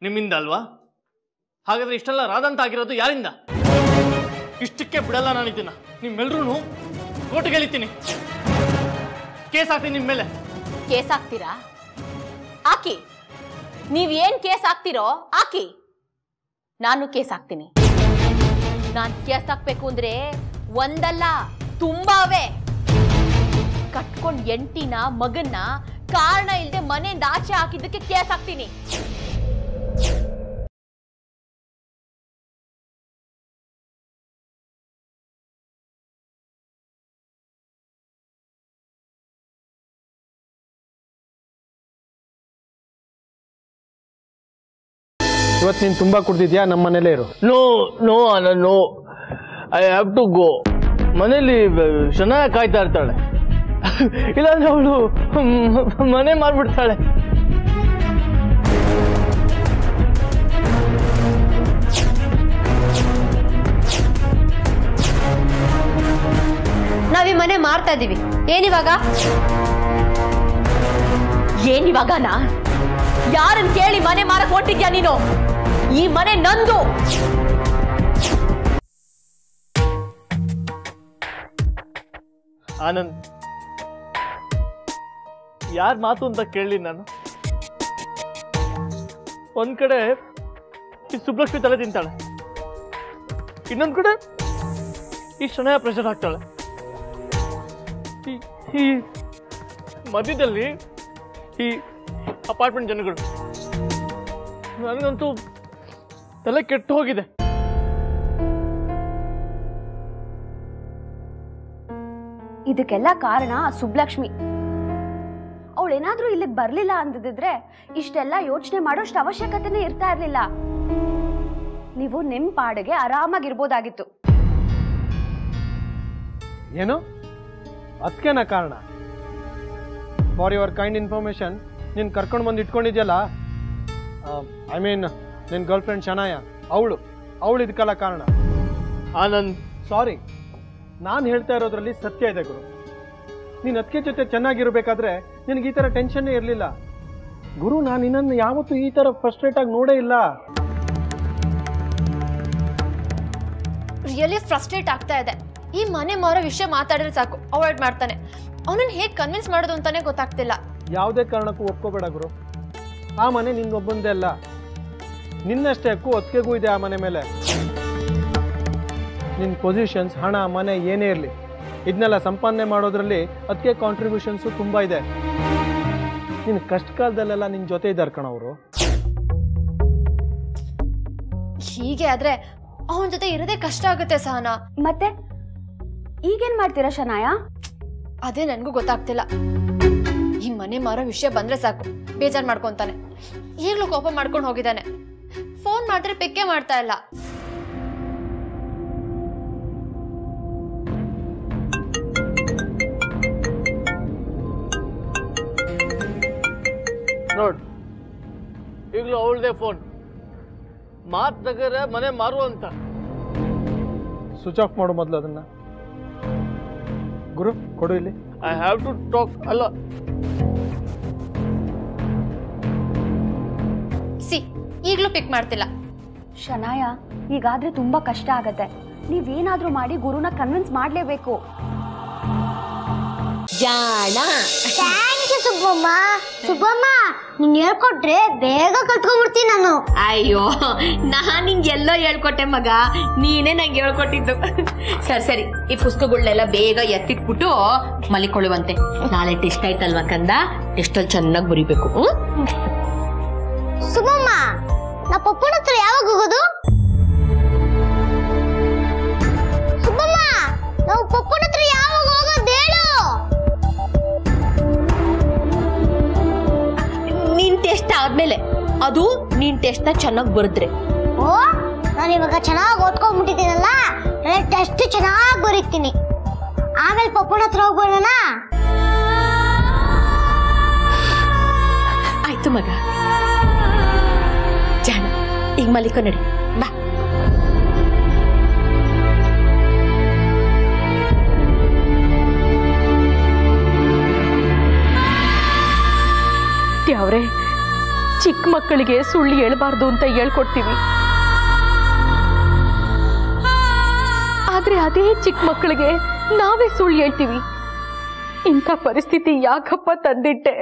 ನಿಮ್ಮಿಂದ ಅಲ್ವಾ ಹಾಗಾದ್ರೆ ಇಷ್ಟೆಲ್ಲ ರಾದಂತ ಆಗಿರೋದು ಯಾರಿಂದ ಇಷ್ಟಕ್ಕೆ ಬಿಡಲ್ಲ ನಾನು ಇದನ್ನ ನಿಮ್ಮೆಲ್ರೂ ಕೋರ್ಟ್ಗೆ ಎಳಿತೀನಿ ಕೇಸ್ ಹಾಕ್ತೀನಿ ನಿಮ್ಮ ಮೇಲೆ ಕೇಸ್ ಹಾಕ್ತೀರಾ ಹಾಕಿ ನೀವ್ ಏನ್ ಕೇಸ್ ಹಾಕ್ತಿರೋ ಹಾಕಿ ನಾನು ಕೇಸ್ ಹಾಕ್ತೀನಿ ನಾನ್ ಕೇಸ್ ಹಾಕ್ಬೇಕು ಅಂದ್ರೆ ಒಂದಲ್ಲ ತುಂಬಾವೆ ಕಟ್ಕೊಂಡ್ ಎಂಟಿನ ಮಗನ್ನ ಕಾರಣ ಇಲ್ಲದೆ ಮನೆಯಿಂದ ಆಚೆ ಹಾಕಿದ್ದಕ್ಕೆ ಕೇಸ್ ಹಾಕ್ತೀನಿ ಇವತ್ತು ನೀನು ತುಂಬ ಕುಡ್ದಿದ್ಯಾ ನಮ್ಮ ಮನೇಲೇ ಇರು ನೋ ನೋ ಅನ no I have to go ಮನೇಲಿ ಚೆನ್ನಾಗಿ ಕಾಯ್ತಾ ಇರ್ತಾಳೆ ಇಲ್ಲಾಂದ್ರೆ ಅವಳು ಮನೆ ಮಾರ್ಬಿಡ್ತಾಳೆ ನಾವ್ ಈ ಮನೆ ಮಾರ್ತಾ ಇದೀವಿ ಏನಿವಾಗ ಏನಿವಾಗನಾ ಯಾರನ್ ಕೇಳಿ ಮನೆ ಮಾರಕ್ ಹೊಟ್ಟಿದ್ಯಾ ನೀನು ಈ ಮನೆ ನಂದು ಆನಂದ್ ಯಾರ ಮಾತು ಅಂತ ಕೇಳಲಿ ನಾನು ಒಂದ್ ಕಡೆ ಈ ಸುಬ್ಲಕ್ಷ್ಮಿ ತಲೆ ತಿಂತಾಳೆ ಇನ್ನೊಂದ್ ಕಡೆ ಈ ಶನಯ ಪ್ರೆಷರ್ ಹಾಕ್ತಾಳೆ ಈ- ಈ ಮಧ್ಯದಲ್ಲಿ ಈ ಅಪಾರ್ಟ್ಮೆಂಟ್ ಜನಗಳು ನನಗಂತೂ ತಲೆ ಕೆಟ್ಟು ಹೋಗಿದೆ ಇದಕ್ಕೆಲ್ಲ ಕಾರಣ ಆ ಸುಬ್ಲಕ್ಷ್ಮಿ ಅವಳೇನಾದ್ರೂ ಇಲ್ಲಿಗೆ ಬರ್ಲಿಲ್ಲ ಅಂದಿದ್ರೆ ಇಷ್ಟೆಲ್ಲ ಯೋಚನೆ ಮಾಡೋಷ್ಟು ಅವಶ್ಯಕತೆನೇ ಇರ್ತಾ ಇರ್ಲಿಲ್ಲ ನೀವು ನಿಮ್ ಪಾಡಿಗೆ ಆರಾಮಾಗಿರ್ಬೋದಾಗಿತ್ತು ಏನು ಅದಕ್ಕೇನ ಕಾರಣ ಫಾರ್ ಯುವರ್ ಕೈಂಡ್ ಇನ್ಫಾರ್ಮೇಶನ್ ನೀನು ಕರ್ಕೊಂಡು ಬಂದು ಇಟ್ಕೊಂಡಿದ್ಯಲ್ಲ ಐ ಮೀನ್ ನಿನ್ನ ಗರ್ಲ್ ಫ್ರೆಂಡ್ ಶನಾಯ ಅವಳು ಅವಳು ಇದಕ್ಕೆಲ್ಲ ಕಾರಣ ಆನಂದ್ ಸಾರಿ ನಾನು ಹೇಳ್ತಾ ಇರೋದ್ರಲ್ಲಿ ಸತ್ಯ ಇದೆ ಗುರು ನೀನು ಅದಕ್ಕೆ ಜೊತೆ ಚೆನ್ನಾಗಿರ್ಬೇಕಾದ್ರೆ ನಿನಗೆ ಈ ಥರ ಟೆನ್ಷನ್ನೇ ಇರಲಿಲ್ಲ ಗುರು ನಾನು ಇನ್ನೊಂದು ಯಾವತ್ತೂ ಈ ಥರ ಫ್ರಸ್ಟ್ರೇಟ್ ಆಗಿ ನೋಡೇ ಇಲ್ಲ ರಿಯಲಿ ಫ್ರಸ್ಟ್ರೇಟ್ ಆಗ್ತಾ ಇದೆ ಈ ಮನೆ ಮಾರೋ ವಿಷಯ ಮಾತಾಡಿದ್ರೆ ಸಾಕು ಅವಾಯ್ಡ್ ಮಾಡ್ತಾನೆ ಅವನನ್ನ ಹೇಗೆ ಕನ್ವಿನ್ಸ್ ಮಾಡೋದು ಅಂತಾನೆ ಗೊತ್ತಾಗ್ತಿಲ್ಲ ಯಾವುದೇ ಕಾರಣಕ್ಕೂ ಒಪ್ಕೋಬೇಡ ಗುರು ಆ ಮನೆ ನಿನ್ನೊಬ್ಬಂದೇ ಅಲ್ಲ ನಿನ್ನಷ್ಟೇ ಹಕ್ಕು ಒತ್ತಿಗೆಗೂ ಇದೆ ಆ ಮನೆ ಮೇಲೆ ನಿನ್ನ ಪೊಸಿಷನ್ಸ್ ಹಣ ಮನೆ ಏನೇ ಇರಲಿ ಇದನ್ನೆಲ್ಲ ಸಂಪಾದನೆ ಮಾಡೋದ್ರಲ್ಲಿ ಅದಕ್ಕೆ ಕಾಂಟ್ರಿಬ್ಯೂಷನ್ಸು ತುಂಬ ಇದೆ ನಿನ್ನ ಕಷ್ಟ ಕಾಲದಲ್ಲೆಲ್ಲ ನಿನ್ನ ಜೊತೆ ಇದ್ದಾರೆ ಕಣವರು ಹೀಗೆ ಆದ್ರೆ ಅವನ ಜೊತೆ ಇರೋದೇ ಕಷ್ಟ ಆಗುತ್ತೆ ಸಹನಾ ಮತ್ತೆ ಈಗೇನ್ ಮಾಡ್ತೀರಾ ಶನಾಯ ಅದೇ ನನಗೂ ಗೊತ್ತಾಗ್ತಿಲ್ಲ ಈ ಮನೆ ಮಾರೋ ವಿಷಯ ಬಂದ್ರೆ ಸಾಕು ಬೇಜಾರ್ ಮಾಡ್ಕೊಂತಾನೆ ಈಗಲೂ ಕೋಪ ಮಾಡ್ಕೊಂಡು ಹೋಗಿದ್ದಾನೆ ಫೋನ್ ಮಾಡಿದ್ರೆ ಪಿಕ್ಕೇ ಮಾಡ್ತಾ ಇಲ್ಲ ನೋಡ್ ಈಗಲೂ ಅವಳದೇ ಫೋನ್ ಮಾತ್ ತಗರೆ ಮನೆ ಮಾರು ಅಂತ ಸ್ವಿಚ್ ಆಫ್ ಮಾಡು ಮೊದಲು ಅದನ್ನು ಗುರು ಕೊಡು ಇಲ್ಲಿ ಐ ಹ್ಯಾವ್ ಟು ಟಾಕ್ ಅಲ್ಲ ಸಿ ಈಗಲೂ ಪಿಕ್ ಮಾಡ್ತಿಲ್ಲ ಶನಾಯ ಈಗಾದ್ರೆ ತುಂಬಾ ಕಷ್ಟ ಆಗತ್ತೆ ನೀವೇನಾದ್ರೂ ಮಾಡಿ ಗುರುನ ಕನ್ವಿನ್ಸ್ ಮಾಡ್ಲೇಬೇಕು ಜಾಣ ಥ್ಯಾಂಕ್ ಯು ಸುಬ್ಬಮ್ಮ ಸುಬ್ಬಮ್ಮ ನೀನ್ ಹೇಳ್ಕೊಟ್ರೆ ಬೇಗ ಕಲ್ತ್ಕೊಂಡ್ಬಿಡ್ತೀನಿ ನಾನು ಅಯ್ಯೋ ನಾನ್ ನಿಂಗೆ ಎಲ್ಲೋ ಹೇಳ್ಕೊಟ್ಟೆ ಮಗ ನೀನೇ ನಂಗೆ ಹೇಳ್ಕೊಟ್ಟಿದ್ದು ಸರಿ ಸರಿ ಈ ಪುಸ್ತಕಗಳನ್ನೆಲ್ಲ ಬೇಗ ಎತ್ತಿಟ್ಬಿಟ್ಟು ಮಲಿಕೊಳ್ಳುವಂತೆ ನಾಳೆ ಟೆಸ್ಟ್ ಆಯ್ತಲ್ವಾ ಕಂದ ಟೆಸ್ಟಲ್ಲಿ ಚೆನ್ನಾಗಿ ಬರಿಬೇಕು ಹ್ಮ್? ಸುಬ್ಬಮ್ಮ ನಾ ಪಪ್ಪನ ಹತ್ರ ಯಾವಾಗ ಹೋಗೋದು ಸುಬ್ಬಮ್ಮ ನಾವು ಪಪ್ಪನ ಹತ್ರ ಯಾವಾಗ ಹೋಗೋದು ಹೇಳು ನೀನ್ ಟೆಸ್ಟ್ ಆದ್ಮೇಲೆ ಅದು ನೀನ್ ಟೆಸ್ಟ್ ನ ಚೆನ್ನಾಗಿ ಬರೆದ್ರೆ ಓ ನಾನು ಇವಾಗ ಚೆನ್ನಾಗಿ ಓದ್ಕೊಂಡ್ಬಿಟ್ಟಿದ್ದೀನಲ್ಲ ಟೆಸ್ಟ್ ಚೆನ್ನಾಗಿ ಬರೀತೀನಿ ಆಮೇಲೆ ಪಪ್ಪನ ಹತ್ರ ಹೋಗ್ಬೋಣ ಆಯ್ತು ಮಗ ಜಾಣ ಈಗ ಮಲಿಕೋ ನಡಿ ಬಾ ಅವ್ರೆ ಚಿಕ್ಕ ಮಕ್ಕಳಿಗೆ ಸುಳ್ಳು ಹೇಳ್ಬಾರ್ದು ಅಂತ ಹೇಳ್ಕೊಡ್ತೀವಿ ಆದ್ರೆ ಅದೇ ಚಿಕ್ಕ ಮಕ್ಕಳಿಗೆ ನಾವೇ ಸುಳ್ಳು ಹೇಳ್ತೀವಿ ಇಂಥ ಪರಿಸ್ಥಿತಿ ಯಾಕಪ್ಪ ತಂದಿಟ್ಟೆ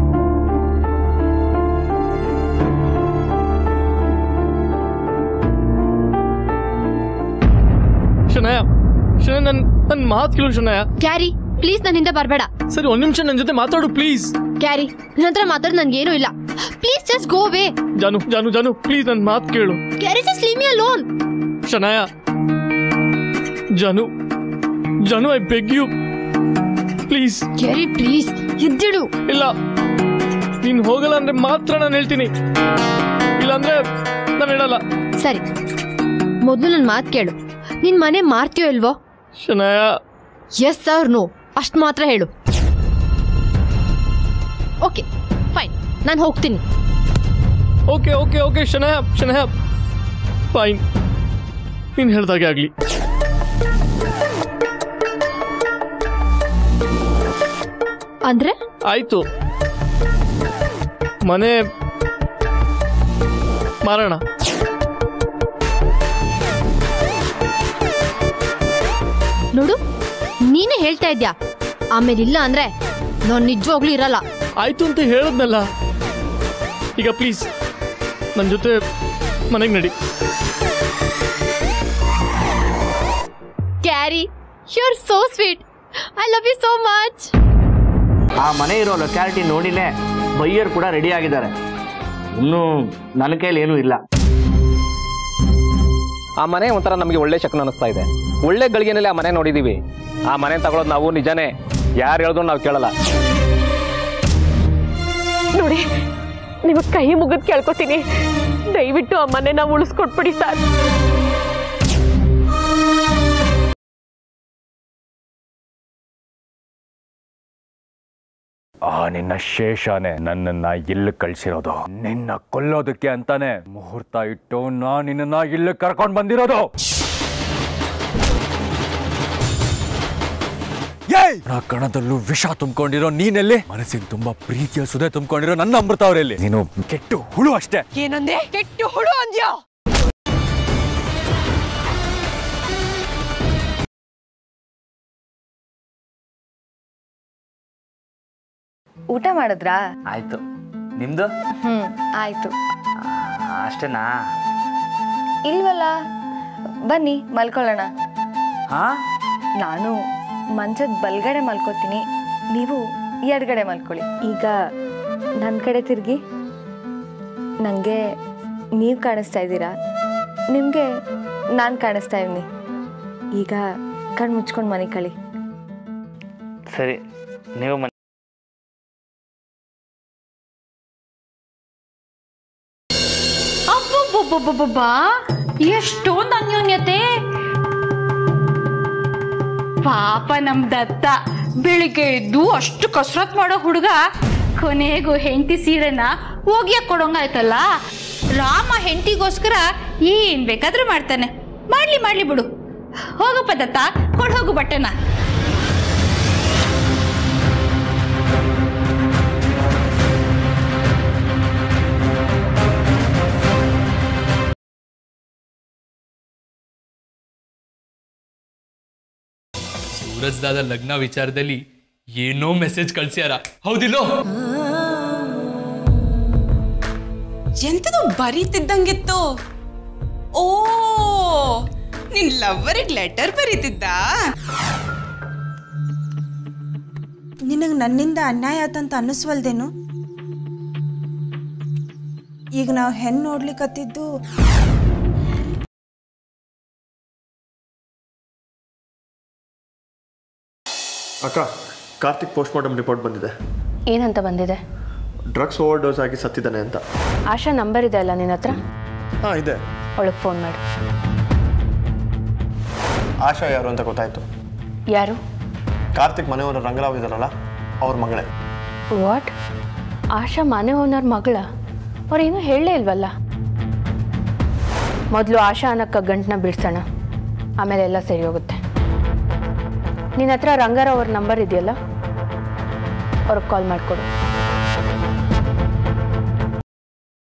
ಶನಯ ಶನಯ ನನ್ ನನ್ ಮಾತು ಕೇಳು ಶನಯ ಕ್ಯಾರಿ ಪ್ಲೀಸ್ ನನ್ನಿಂದ ಬರಬೇಡ ಸರಿ ಒಂದ್ ನಿಮಿಷ ನನ್ನ ಜೊತೆ ಮಾತಾಡು ಪ್ಲೀಸ್ ಕ್ಯಾರಿ ನನ್ನ ಹತ್ರ ಮಾತಾಡ್ ನನ್ಗೇನು ಇಲ್ಲ ಪ್ಲೀಸ್ ಜಸ್ಟ್ ಗೋ ಅವೇ ಜಾನು ಜಾನು ಜಾನು ಪ್ಲೀಸ್ ನನ್ನ ಮಾತು ಕೇಳು Carrie just leave me alone Shanaya Janu Janu I beg you please Carrie please ಎದ್ದಿಡು ಇಲ್ಲ ನೀನ್ ಹೋಗಲ್ಲ ಅಂದ್ರೆ ಮಾತ್ರ ನಾನು ಹೇಳ್ತೀನಿ ಇಲ್ಲಾಂದ್ರೆ ನಾನು ಹೇಳಲ್ಲ ಸರಿ ಮೊದಲು ನನ್ನ ಮಾತು ಕೇಳು ನಿನ್ ಮನೆ ಮಾರ್ತೀಯೋ ಇಲ್ವೋ ಶನಾಯ ಎಸ್ ಸರ್ ನೋ ಅಷ್ಟು ಮಾತ್ರ ಹೇಳು ಓಕೆ ಫೈನ್ ನಾನು ಹೋಗ್ತೀನಿ okay okay okay Shanaya Shanaya fine ನೀನ್ ಹೇಳ್ದಾಗೆ ಆಗ್ಲಿ ಅಂದ್ರೆ ಆಯ್ತು ಮನೆ ಮಾರೋಣ ನೋಡು ನೀನೇ ಹೇಳ್ತಾ ಇದ್ಯಾ ಆಮೇಲೆ ಇಲ್ಲ ಅಂದ್ರೆ ನಾನು ನಿಜವಾಗ್ಲೂ ಇರಲ್ಲ ಆಯ್ತು ಅಂತ ಹೇಳದ್ನಲ್ಲ ಈಗ ಪ್ಲೀಸ್ ನನ್ನ ಜೊತೆ ಮನೆಗೆ ನಡಿ Carrie you are so sweet I love you so much ಆ ಮನೆ ಇರೋ ಲೊಕ್ಯಾಲಿಟಿ ನೋಡಿನೇ ಬೈಯರ್ ಕೂಡ ರೆಡಿ ಆಗಿದ್ದಾರೆ ಇನ್ನೂ ನನ್ನ ಕೈಲಿ ಏನೂ ಇಲ್ಲ ಆ ಮನೆ ಒಂಥರ ನಮಗೆ ಒಳ್ಳೆ ಶಕ್ನ ಅನಿಸ್ತಾ ಇದೆ ಒಳ್ಳೆ ಗಳಿಗೆನಲ್ಲಿ ಆ ಮನೆ ನೋಡಿದೀವಿ ಆ ಮನೆ ತಗೊಳೋದು ನಾವು ನಿಜನೇ ಯಾರು ಹೇಳಿದ್ರು ನಾವು ಕೇಳಲ್ಲ ನೋಡಿ ನಿಮಗೆ ಕೈ ಮುಗಿದ್ ಕೇಳ್ಕೊತೀನಿ ದಯವಿಟ್ಟು ಆ ಮನೆನ ಉಳಿಸ್ಕೊಟ್ಬಿಡಿ ಸರ್ ಆ ನಿನ್ನ ಶೇಷಾನೆ ನನ್ನನ್ನ ಇಲ್ಲಿ ಕಳ್ಸಿರೋದು ನಿನ್ನ ಕೊಲ್ಲೋದಕ್ಕೆ ಅಂತಾನೆ ಮುಹೂರ್ತ ಇಟ್ಟು ನಾ ನಿನ್ನ ಇಲ್ಲಿ ಕರ್ಕೊಂಡ್ ಬಂದಿರೋದು ಆ ಕಣದಲ್ಲೂ ವಿಷ ತುಂಬಿಕೊಂಡಿರೋ ನೀನೆಲ್ಲಿ ಮನಸ್ಸಿಗೆ ತುಂಬಾ ಪ್ರೀತಿಯ ಸುದೆ ತುಂಬಿಕೊಂಡಿರೋ ನನ್ನ ಅಮೃತ ಅವರಲ್ಲಿ ನೀನು ಕೆಟ್ಟು ಹುಳು ಅಷ್ಟೇ ಏನಂದೆ ಕೆಟ್ಟು ಹುಳು ಅಂದ್ಯಾ ಊಟ ಮಾಡಿದ್ರಾ ಆಯ್ತು ನಿಮ್ದು ಹ್ಮ್ ಆಯ್ತು ಅಷ್ಟೇನಾ ಇಲ್ವಲ್ಲ ಬನ್ನಿ ಮಲ್ಕೊಳ್ಳೋಣ ಹಾ ನಾನು ಮಂಚದ ಬಲ್ಗಡೆ ಮಲ್ಕೋತೀನಿ ನೀವು ಎಡಗಡೆ ಮಲ್ಕೊಳ್ಳಿ ಈಗ ನನ್ನ ಕಡೆ ತಿರುಗಿ ನನಗೆ ನೀವು ಕಾಣಿಸ್ತಾ ಇದ್ದೀರಾ ನಿಮಗೆ ನಾನು ಕಾಣಿಸ್ತಾ ಇದ್ದೀನಿ ಈಗ ಕಣ್ಣು ಮುಚ್ಕೊಂಡು ಮನೆ ಕಳಿ ಸರಿ ನೀವು ಮನೆ ಅಬ್ಬಬ್ಬಬ್ಬಬ್ಬಬ್ಬ ಎಷ್ಟೊಂದು ಅನ್ಯೋನ್ಯತೆ ಪಾಪ ನಮ್ ದತ್ತ ಬೆಳಿಗ್ಗೆ ಎದ್ದು ಅಷ್ಟು ಕಸರತ್ ಮಾಡೋ ಹುಡುಗ ಕೊನೆಗೂ ಹೆಂಡತಿ ಸೀರೆನ ಹೋಗಿಯ ಕೊಡೋಂಗಾಯ್ತಲ್ಲ ರಾಮ ಹೆಂಡತಿಗೋಸ್ಕರ ಏನ್ ಬೇಕಾದ್ರೂ ಮಾಡ್ತಾನೆ ಮಾಡ್ಲಿ ಮಾಡ್ಲಿ ಬಿಡು ಹೋಗಪ್ಪ ದತ್ತ ಕೊಡ್ ಹೋಗು ಬಟ್ಟೆನ ಸೂರಜ್ ದಾದ ಲಗ್ನ ವಿಚಾರದಲ್ಲಿ ಏನೋ ಮೆಸೇಜ್ ಕಳ್ಸ್ಯಾರ ಹೌದಿಲ್ಲೋ ಎಂತದು ಬರೀತಿದ್ದಂಗಿತ್ತು ಓ ನಿನ್ ಲವ್ವರಿಗೆ ಲೆಟರ್ ಬರೀತಿದ್ದ ನಿನಗೆ ನನ್ನಿಂದ ಅನ್ಯಾಯ ಆತಂತ ಅನ್ನಿಸ್ವಲ್ದೇನು ಈಗ ನಾವು ಹೆಣ್ಣು ನೋಡ್ಲಿಕ್ಕತ್ತಿದ್ದು ಅಕ್ಕ ಕಾರ್ತಿಕ್ ಪೋಸ್ಟ್ ಮಾರ್ಟಮ್ ರಿಪೋರ್ಟ್ ಬಂದಿದೆ ಏನಂತ ಬಂದಿದೆ ಡ್ರಗ್ಸ್ ಓವರ್ ಡೋಸ್ ಆಗಿ ಸತ್ತಿದ್ದಾನೆ ಅಂತ ಆಶಾ ನಂಬರ್ ಇದೆ ಅಲ್ಲ ನಿನ್ನ ಹತ್ರ ಹಾಂ ಇದೆ ಅವಳಿಗೆ ಫೋನ್ ಮಾಡು ಆಶಾ ಯಾರು ಅಂತ ಗೊತ್ತಾಯ್ತು ಯಾರು ಕಾರ್ತಿಕ್ ಮನೆಯವರು ರಂಗರಾವ್ ಇದಾರಲ್ಲ ಅವ್ರ ಮಗಳೇ ವಾಟ್ ಆಶಾ ಮನೆ ಓನರ್ ಮಗಳ ಅವ್ರೇನು ಹೇಳಲೇ ಇಲ್ವಲ್ಲ ಮೊದಲು ಆಶಾ ಅನ್ನಕ್ಕ ಗಂಟನ್ನ ಬಿಡ್ಸೋಣ ಆಮೇಲೆ ಎಲ್ಲ ಸರಿ ಹೋಗುತ್ತೆ ನಿನ್ನ ಹತ್ರ ರಂಗಾರಾವ್ ಅವ್ರ ನಂಬರ್ ಇದೆಯಲ್ಲ ಅವ್ರಿಗೆ ಕಾಲ್ ಮಾಡಿಕೊಡು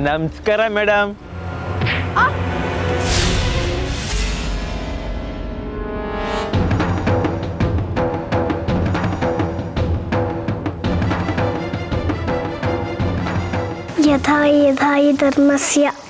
ನಮಸ್ಕಾರ ಮೇಡಮ್ ಯಥಾ ಯಥಾ ಹಿ ಧರ್ಮಸ್ಯ